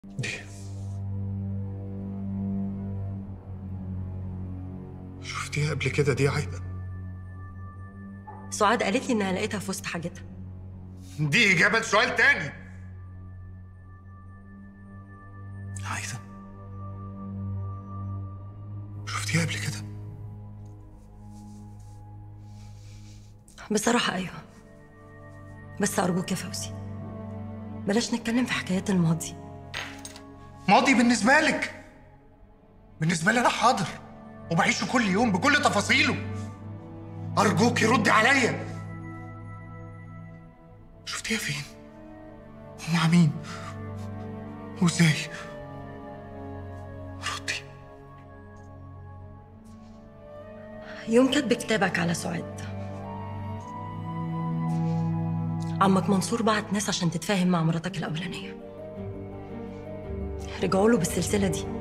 دي شفتيها قبل كده دي عايدة سعاد قالت لي انها لقيتها في وسط حاجتها دي إجابة لسؤال تاني عايدة شفتيها قبل كده بصراحة أيوة بس أرجوك يا فوزي بلاش نتكلم في حكايات الماضي ماضي بالنسبة لك بالنسبة لي أنا حاضر وبعيشه كل يوم بكل تفاصيله أرجوك ردي عليا شفتيها فين؟ ومع مين؟ وإزاي؟ ردي يوم كاتب كتابك على سعاد عمك منصور بعت ناس عشان تتفاهم مع مراتك الأولانية رجعوا له بالسلسلة دي